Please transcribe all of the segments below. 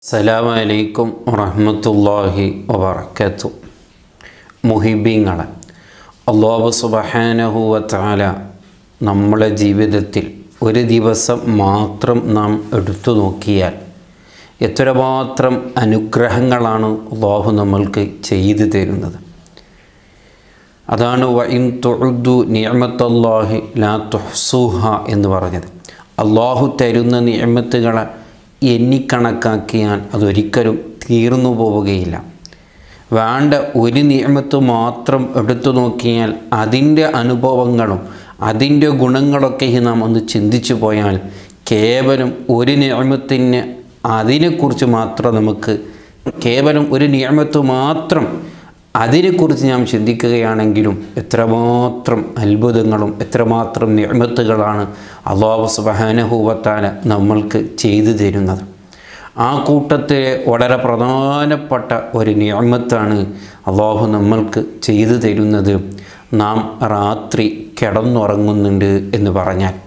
അസ്സലാമു അലൈക്കും വറഹ്മത്തുള്ളാഹി വബറകാത്തു മുഹിബീങ്ങളെ അള്ളാഹു സുബ്ഹാനഹു വതആല നമ്മളെ ജീവിതത്തിൽ ഒരു ദിവസം മാത്രം നാം എടുത്തു നോക്കിയാൽ എത്രമാത്രം അനുഗ്രഹങ്ങളാണ് അള്ളാഹു നമ്മൾക്ക് ചെയ്തു തരുന്നത് അതാണ് വഇൻ തുഉദ്ദു നിഅമത്തല്ലാഹി ലാ തുഹ്സൂഹ എന്ന് പറഞ്ഞത് അള്ളാഹു തരുന്ന നിയമത്തുകളെ എണ്ണിക്കണക്കാക്കിയാൽ അതൊരിക്കലും തീർന്നു പോവുകയില്ല വേണ്ട ഒരു നിയമത്ത് മാത്രം എടുത്തു നോക്കിയാൽ അതിൻ്റെ അനുഭവങ്ങളും അതിൻ്റെ ഗുണങ്ങളൊക്കെ നാം ഒന്ന് ചിന്തിച്ചു പോയാൽ കേവലം ഒരു നിയമത്തിന് അതിനെക്കുറിച്ച് മാത്രം നമുക്ക് കേവലം ഒരു നിയമത്ത് മാത്രം അതിനെക്കുറിച്ച് നാം ചിന്തിക്കുകയാണെങ്കിലും എത്രമാത്രം അത്ഭുതങ്ങളും എത്രമാത്രം നിയമത്തുകളാണ് അള്ളാഹു സുബഹാനഹൂവത്താല നമ്മൾക്ക് ചെയ്തു തരുന്നത് ആ കൂട്ടത്തിലെ വളരെ പ്രധാനപ്പെട്ട ഒരു നിയമത്താണ് അള്ളാഹു നമ്മൾക്ക് ചെയ്തു തരുന്നത് നാം രാത്രി കിടന്നുറങ്ങുന്നുണ്ട് എന്ന് പറഞ്ഞാൽ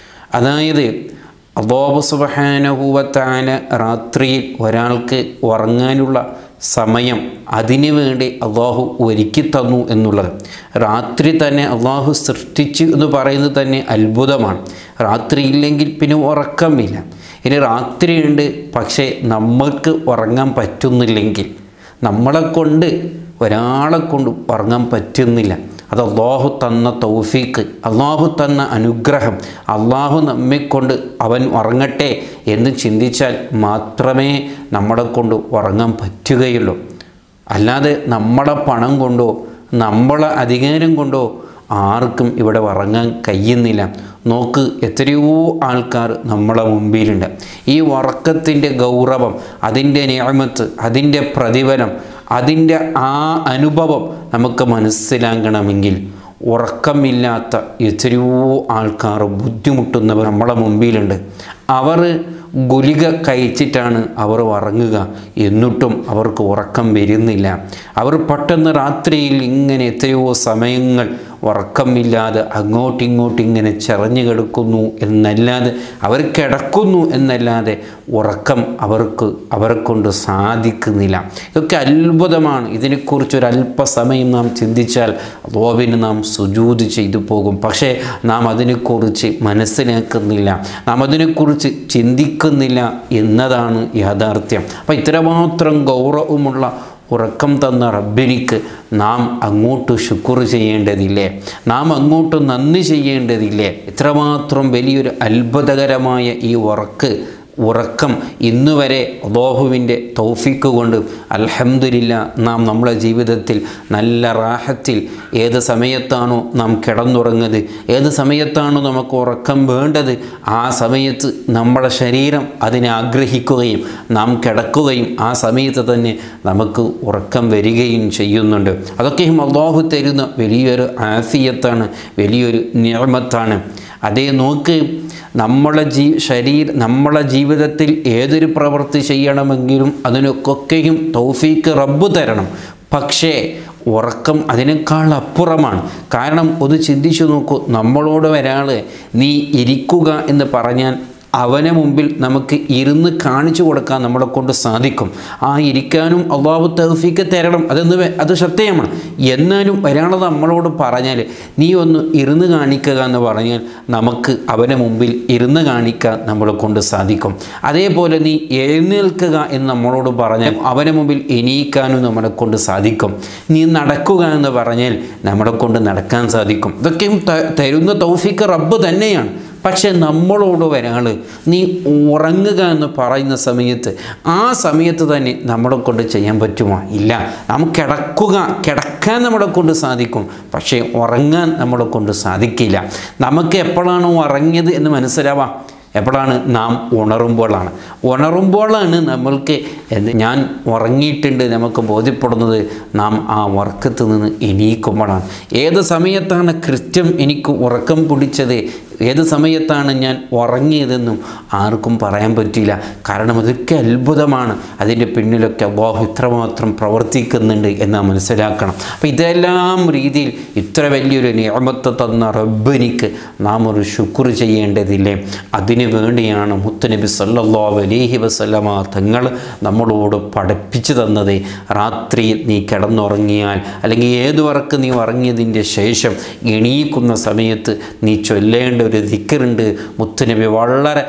അതായത് അള്ളാഹു സുബഹാനഹൂവത്താല രാത്രിയിൽ ഒരാൾക്ക് ഉറങ്ങാനുള്ള സമയം അതിനു വേണ്ടി അള്ളാഹു ഒരുക്കി തന്നു എന്നുള്ളത് രാത്രി തന്നെ അള്ളാഹു സൃഷ്ടിച്ചു എന്ന് പറയുന്നത് തന്നെ അത്ഭുതമാണ് രാത്രി ഇല്ലെങ്കിൽ പിന്നെ ഉറക്കമില്ല ഇനി രാത്രിയുണ്ട് പക്ഷേ നമ്മൾക്ക് ഉറങ്ങാൻ പറ്റുന്നില്ലെങ്കിൽ നമ്മളെ കൊണ്ട് ഒരാളെ കൊണ്ട് ഉറങ്ങാൻ പറ്റുന്നില്ല അത് അള്ളാഹു തന്ന തൗഫീക്ക് അള്ളാഹു തന്ന അനുഗ്രഹം അള്ളാഹു നമ്മെക്കൊണ്ട് അവൻ ഉറങ്ങട്ടെ എന്ന് ചിന്തിച്ചാൽ മാത്രമേ നമ്മളെ കൊണ്ട് ഉറങ്ങാൻ പറ്റുകയുള്ളൂ അല്ലാതെ നമ്മളെ പണം കൊണ്ടോ നമ്മളെ അധികാരം കൊണ്ടോ ആർക്കും ഇവിടെ ഉറങ്ങാൻ കഴിയുന്നില്ല നോക്ക് എത്രയോ ആൾക്കാർ നമ്മളെ മുമ്പിലുണ്ട് ഈ ഉറക്കത്തിൻ്റെ ഗൗരവം അതിൻ്റെ നിയമത്ത് അതിൻ്റെ പ്രതിഫലം അതിൻ്റെ ആ അനുഭവം നമുക്ക് മനസ്സിലാക്കണമെങ്കിൽ ഉറക്കമില്ലാത്ത എത്രയോ ആൾക്കാർ ബുദ്ധിമുട്ടുന്നവർ നമ്മളെ മുമ്പിലുണ്ട് അവർ ഗുളിക കഴിച്ചിട്ടാണ് അവർ ഉറങ്ങുക എന്നിട്ടും അവർക്ക് ഉറക്കം വരുന്നില്ല അവർ പെട്ടെന്ന് രാത്രിയിൽ ഇങ്ങനെ എത്രയോ സമയങ്ങൾ ഉറക്കമില്ലാതെ അങ്ങോട്ടിങ്ങോട്ടും ഇങ്ങനെ ചെറഞ്ഞു കിടക്കുന്നു എന്നല്ലാതെ അവർ കിടക്കുന്നു എന്നല്ലാതെ ഉറക്കം അവർക്ക് അവരെ കൊണ്ട് സാധിക്കുന്നില്ല ഇതൊക്കെ അത്ഭുതമാണ് ഇതിനെക്കുറിച്ച് ഒരു അല്പസമയം നാം ചിന്തിച്ചാൽ റോബിന് നാം സുജൂത് ചെയ്തു പോകും പക്ഷേ നാം അതിനെക്കുറിച്ച് മനസ്സിലാക്കുന്നില്ല നാം അതിനെക്കുറിച്ച് ചിന്തിക്കുന്നില്ല എന്നതാണ് യാഥാർത്ഥ്യം അപ്പം ഇത്രമാത്രം ഗൗരവമുള്ള ഉറക്കം തന്ന റബ്ബിനിക്ക് നാം അങ്ങോട്ട് ശുക്ർ ചെയ്യേണ്ടതില്ലേ നാം അങ്ങോട്ട് നന്ദി ചെയ്യേണ്ടതില്ലേ ഇത്രമാത്രം വലിയൊരു അത്ഭുതകരമായ ഈ ഉറക്ക് ഉറക്കം ഇന്നുവരെ അള്ളാഹുവിൻ്റെ തൗഫീക്ക് കൊണ്ട് അൽഹംദുലില്ല നാം നമ്മളെ ജീവിതത്തിൽ നല്ല റാഹത്തിൽ ഏത് സമയത്താണോ നാം കിടന്നുറങ്ങുന്നത് ഏത് സമയത്താണോ നമുക്ക് ഉറക്കം വേണ്ടത് ആ സമയത്ത് നമ്മുടെ ശരീരം അതിനെ ആഗ്രഹിക്കുകയും നാം കിടക്കുകയും ആ സമയത്ത് തന്നെ നമുക്ക് ഉറക്കം വരികയും ചെയ്യുന്നുണ്ട് അതൊക്കെയും അള്ളാഹു തരുന്ന വലിയൊരു ആഫിയത്താണ് വലിയൊരു നിയമത്താണ് അതേ നോക്ക് നമ്മളെ ജീ ശരീര നമ്മളെ ജീവിതത്തിൽ ഏതൊരു പ്രവൃത്തി ചെയ്യണമെങ്കിലും അതിനൊക്കെയും തൗഫീക്ക് റബ്ബ് തരണം പക്ഷേ ഉറക്കം അതിനേക്കാൾ അപ്പുറമാണ് കാരണം ഒന്ന് ചിന്തിച്ചു നോക്കൂ നമ്മളോട് ഒരാൾ നീ ഇരിക്കുക എന്ന് പറഞ്ഞാൽ അവനെ മുമ്പിൽ നമുക്ക് ഇരുന്ന് കാണിച്ചു കൊടുക്കാൻ നമ്മളെ കൊണ്ട് സാധിക്കും ആ ഇരിക്കാനും അള്ളാഹു തൗഫീക്ക് തരണം അതെന്ന് അത് സത്യമാണ് എന്നാലും ഒരാൾ നമ്മളോട് പറഞ്ഞാൽ നീ ഒന്ന് ഇരുന്ന് കാണിക്കുക എന്ന് പറഞ്ഞാൽ നമുക്ക് അവനെ മുമ്പിൽ ഇരുന്ന് കാണിക്കാൻ നമ്മളെ കൊണ്ട് സാധിക്കും അതേപോലെ നീ എഴുന്നേൽക്കുക എന്ന് നമ്മളോട് പറഞ്ഞാൽ അവനെ മുമ്പിൽ എണീക്കാനും നമ്മളെ കൊണ്ട് സാധിക്കും നീ നടക്കുക എന്ന് പറഞ്ഞാൽ നമ്മളെ കൊണ്ട് നടക്കാൻ സാധിക്കും ഇതൊക്കെയും തരുന്ന തൗഫീക്ക് റബ്ബ് തന്നെയാണ് പക്ഷെ നമ്മളോട് ഒരാൾ നീ ഉറങ്ങുക എന്ന് പറയുന്ന സമയത്ത് ആ സമയത്ത് തന്നെ നമ്മളെ കൊണ്ട് ചെയ്യാൻ പറ്റുമോ ഇല്ല നാം കിടക്കുക കിടക്കാൻ നമ്മളെ കൊണ്ട് സാധിക്കും പക്ഷേ ഉറങ്ങാൻ നമ്മളെ കൊണ്ട് സാധിക്കില്ല നമുക്ക് എപ്പോഴാണോ ഉറങ്ങിയത് എന്ന് മനസ്സിലാവാം എപ്പോഴാണ് നാം ഉണറുമ്പോഴാണ് ഉണറുമ്പോഴാണ് നമ്മൾക്ക് ഞാൻ ഉറങ്ങിയിട്ടുണ്ട് നമുക്ക് ബോധ്യപ്പെടുന്നത് നാം ആ ഉറക്കത്ത് നിന്ന് എണീക്കുമ്പോഴാണ് ഏത് സമയത്താണ് കൃത്യം എനിക്ക് ഉറക്കം പിടിച്ചത് ഏത് സമയത്താണ് ഞാൻ ഉറങ്ങിയതെന്നും ആർക്കും പറയാൻ പറ്റില്ല കാരണം അതൊക്കെ അത്ഭുതമാണ് അതിൻ്റെ പിന്നിലൊക്കെ അള്ളാഹു ഇത്രമാത്രം പ്രവർത്തിക്കുന്നുണ്ട് എന്ന് മനസ്സിലാക്കണം അപ്പോൾ ഇതെല്ലാം രീതിയിൽ ഇത്ര വലിയൊരു നിയമത്തെ തന്ന റബ്ബനിക്ക് നാം ഒരു ശുക്ർ ചെയ്യേണ്ടതില്ലേ അതിനു വേണ്ടിയാണ് മുത്തനബി സല്ലല്ലാഹു അലൈഹി വസല്ലമ തങ്ങൾ നമ്മളോട് പഠിപ്പിച്ചു തന്നത് രാത്രി നീ കിടന്നുറങ്ങിയാൽ അല്ലെങ്കിൽ ഏതുവർക്ക് നീ ഉറങ്ങിയതിൻ്റെ ശേഷം എണീക്കുന്ന സമയത്ത് നീ ചൊല്ലേണ്ട ഒരു ദിക്കറുണ്ട് മുത്തുനബി വളരെ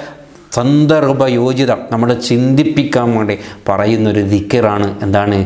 സന്ദർഭയോജിതം നമ്മളെ ചിന്തിപ്പിക്കാൻ വേണ്ടി പറയുന്നൊരു ദിക്കറാണ് എന്താണ്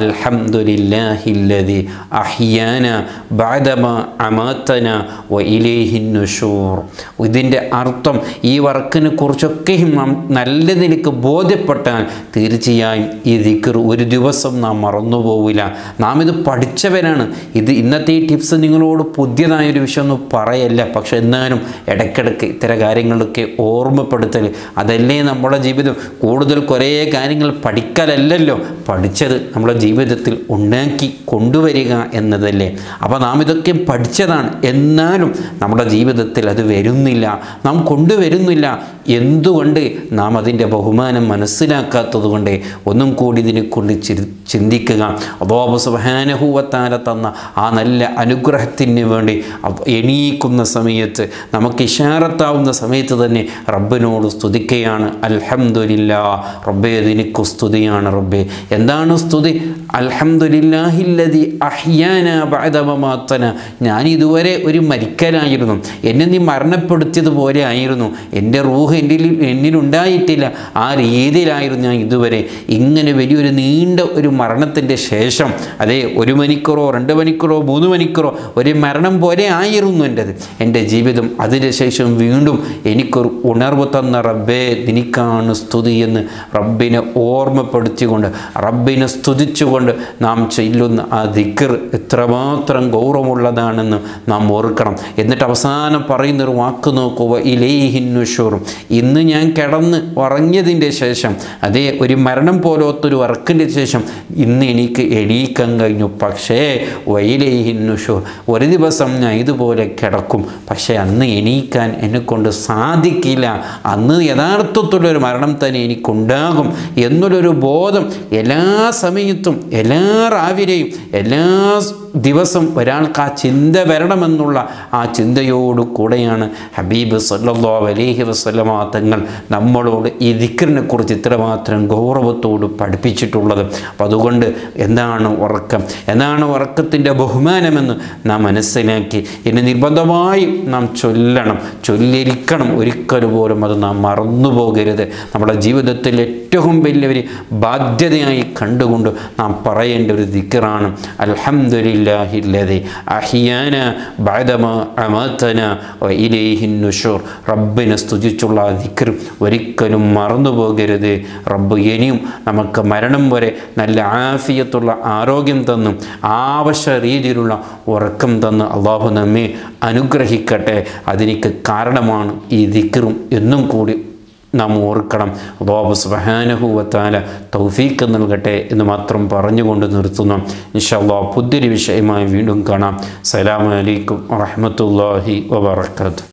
അൽഹംദുലില്ലാഹില്ലതി അഹ്യാന ബാദമ അമാത്തന വ ഇലേഹിൻ നുഷൂർ ഇതിൻ്റെ അർത്ഥം ഈ വർക്കിനെ കുറിച്ചൊക്കെയും നാം നല്ല നിലയ്ക്ക് ബോധ്യപ്പെട്ടാൽ തീർച്ചയായും ഈ ദിക്കർ ഒരു ദിവസം നാം മറന്നുപോവില്ല നാം ഇത് പഠിച്ചവരാണ് ഇത് ഇന്നത്തെ ഈ ടിപ്സ് നിങ്ങളോട് പുതിയതായൊരു വിഷയമൊന്നും പറയല്ല പക്ഷെ എന്നാലും ഇടയ്ക്കിടയ്ക്ക് ഇത്തരം കാര്യങ്ങളൊക്കെ ഓർമ്മപ്പെടുത്തൽ അതല്ലേ നമ്മുടെ ജീവിതം കൂടുതൽ കുറേ കാര്യങ്ങൾ പഠിക്കലല്ലല്ലോ പഠിച്ചത് നമ്മുടെ ജീവിതത്തിൽ ഉണ്ടാക്കി കൊണ്ടുവരിക എന്നതല്ലേ അപ്പോൾ നാം ഇതൊക്കെ പഠിച്ചതാണ് എന്നാലും നമ്മുടെ ജീവിതത്തിൽ അത് വരുന്നില്ല നാം കൊണ്ടുവരുന്നില്ല എന്തുകൊണ്ട് നാം അതിൻ്റെ ബഹുമാനം മനസ്സിലാക്കാത്തത് കൊണ്ട് ഒന്നും കൂടി ഇതിനെക്കൊണ്ട് ചിരി ചിന്തിക്കുക അബോബ് സുബാനഹൂവത്താല തന്ന ആ നല്ല അനുഗ്രഹത്തിന് വേണ്ടി അവ- എണീക്കുന്ന സമയത്ത് നമുക്ക് ഇഷാറത്താവുന്ന സമയത്ത് തന്നെ റബ്ബിനോട് സ്തുതിക്കുകയാണ് അൽഹംദുലില്ലാ റബ്ബേ നിനക്ക് സ്തുതിയാണ് റബ്ബേ എന്താണ് സ്തുതി അൽഹംദുലില്ലാഹില്ലതി അഹ്യാന ബഅദമമാത്തന ഞാൻ ഇതുവരെ ഒരു മരിക്കലായിരുന്നു എന്നെ നീ മരണപ്പെടുത്തിയതുപോലെ ആയിരുന്നു എൻ്റെ റൂഹ് എന്നിൽ എന്നിലുണ്ടായിട്ടില്ല ആ രീതിയിലായിരുന്നു ഞാൻ ഇതുവരെ ഇങ്ങനെ വലിയൊരു നീണ്ട ഒരു മരണത്തിൻ്റെ ശേഷം അതേ ഒരു മണിക്കൂറോ രണ്ട് മണിക്കൂറോ മൂന്ന് മണിക്കൂറോ ഒരു മരണം പോലെ ആയിരുന്നു എൻ്റെത് എൻ്റെ ജീവിതം അതിന് ശേഷം വീണ്ടും എനിക്കൊരു ഉണർവ് തന്ന റബ്ബേ നിനക്കാണ് സ്തുതി എന്ന് റബ്ബിനെ ഓർമ്മപ്പെടുത്തിക്കൊണ്ട് റബ്ബിനെ സ്തുതിച്ചുകൊണ്ട് നാം ചെല്ലുന്ന ആ ദിക്കർ എത്രമാത്രം ഗൗരവമുള്ളതാണെന്ന് നാം ഓർക്കണം എന്നിട്ട് അവസാനം പറയുന്നൊരു വാക്ക് നോക്കുക ഇലേഹിന്നുഷൂറും ഇന്ന് ഞാൻ കിടന്ന് ഉറങ്ങിയതിൻ്റെ ശേഷം അതേ ഒരു മരണം പോലത്തൊരു വർക്കിൻ്റെ ശേഷം ഇന്ന് എനിക്ക് എണീക്കാൻ കഴിഞ്ഞു പക്ഷേ വൈലേഹിന്നുഷൂർ ഒരു ദിവസം ഞാൻ ഇതുപോലെ കിടക്കും പക്ഷേ അന്ന് എണീക്കാൻ എന്നെക്കൊണ്ട് സാധിക്കില്ല അന്ന് യഥാർത്ഥത്തിലൊരു മരണം തന്നെ എനിക്കുണ്ടാകും എന്നുള്ളൊരു ബോധം എല്ലാ സമയത്തും എല്ലാ രാവിലെയും എല്ലാ ദിവസം ഒരാൾക്ക് ആ ചിന്ത വരണമെന്നുള്ള ആ ചിന്തയോട് കൂടെയാണ് ഹബീബ് സല്ലല്ലാഹു അലൈഹി വസല്ലമ തങ്ങൾ നമ്മളോട് ഈ ദിക്റിനെ കുറിച്ച് ഇത്രമാത്രം ഗൗരവത്തോട് പഠിപ്പിച്ചിട്ടുള്ളത് അപ്പോൾ അതുകൊണ്ട് എന്താണ് ഉറക്കം എന്താണ് ഉറക്കത്തിൻ്റെ ബഹുമാനമെന്ന് നാം മനസ്സിലാക്കി ഇനി നിർബന്ധമായും നാം ചൊല്ലണം ചൊല്ലിരിക്കണം ഒരിക്കൽ പോലും അത് നാം മറന്നു പോകരുത് നമ്മുടെ ജീവിതത്തിൽ ഏറ്റവും വലിയൊരു ബാധ്യതയായി കണ്ടുകൊണ്ട് നാം പറയേണ്ട ഒരു ദിക്റാണ് അൽഹംദുലില്ലാഹില്ലതി അഹിയാന ബഅദമ അമാതന വ ഇലൈഹിൻ നുഷൂർ റബ്ബിനെ സ്തുതിച്ചുള്ള ആ ദിക്ർ ഒരിക്കലും മറന്നു പോകരുത് റബ്ബ് ഇനിയും നമുക്ക് മരണം വരെ നല്ല ആഫിയത്തുള്ള ആരോഗ്യം തന്നും ആവശ്യ രീതിയിലുള്ള ഉറക്കം തന്ന് അള്ളാഹു നമ്മെ അനുഗ്രഹിക്കട്ടെ അതിനിക്ക് കാരണമാണ് ഈ ദിക്റും എന്നും കൂടി നാം ഓർക്കണം അള്ളാഹു സുബഹാനഹുവത്താല തൗഫീക്ക് നൽകട്ടെ എന്ന് മാത്രം പറഞ്ഞുകൊണ്ട് നിർത്തുന്നു ഇൻഷാല്ലാ പുതിയൊരു വിഷയമായി വീണ്ടും കാണാം സലാമലൈക്കും വറഹമത്തല്ലാഹി വബർക്കാത്തു